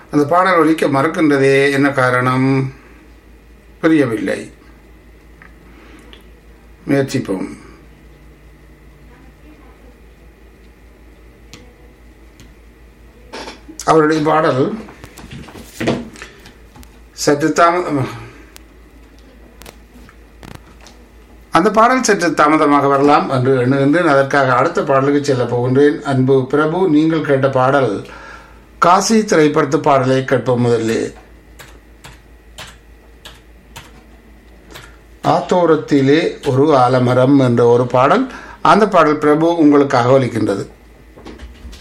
அந்த பாடல் ஒலிக்க மறுக்கின்றதே என்ன காரணம் புரியவில்லை முயற்சிப்போம் அவருடைய பாடல் சற்று தாமதம் அந்த பாடல் சற்று தாமதமாக வரலாம் என்று எண்ணுகின்றேன் அதற்காக அடுத்த பாடலுக்கு செல்ல போகின்றேன் அன்பு பிரபு நீங்கள் கேட்ட பாடல் காசி திரைப்படத்து பாடலை கேட்போம் முதல்ல ஆத்தோரத்திலே ஒரு ஆலமரம் என்ற ஒரு பாடல் அந்த பாடல் பிரபு உங்களுக்காக ஒலிக்கின்றது